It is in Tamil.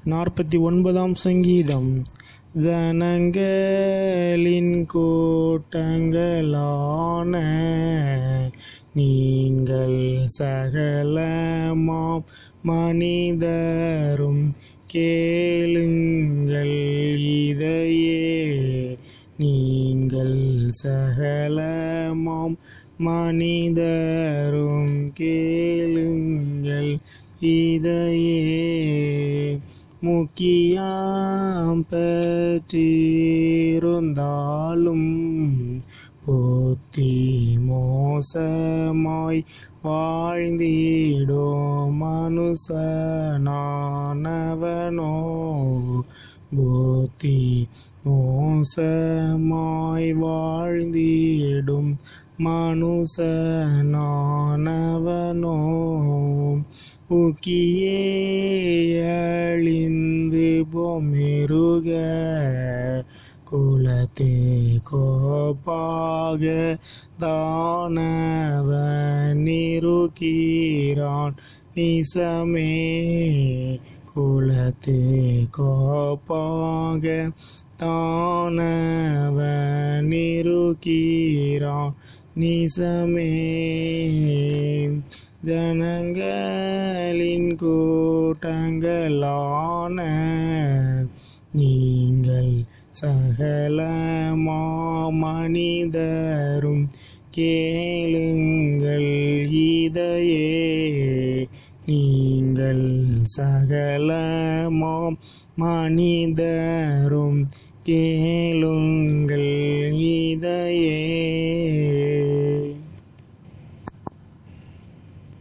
நாற்பத்தி ஒன்பதாம் சங்கீதம் ஜனங்களின் கூட்டங்களான நீங்கள் சகலமாம் மனிதரும் கேளுங்கள் இதையே நீங்கள் சகலமாம் மனிதரும் கேளுங்கள் இதையே முக்கியம் பெற்றிருந்தாலும் போத்தி மோசமாய் வாழ்ந்திடோ மனுஷனானவனோ போத்தி மோசமாய் வாழ்ந்திடும் மனுஷனானவனோ உக்கியே அழிந்து பொமிருக குலத்தே கோப்பாக தானவனிருக்கிறான் நிசமே குலத்தே கோப்பாக தானவனிருக்கிறான் நிசமே ஜனங்களின் கூட்டங்களான நீங்கள் சகல மாமனிதரும் கேளுங்கள் இதையே நீங்கள் சகல மாம் மனிதரும் கேளுங்கள்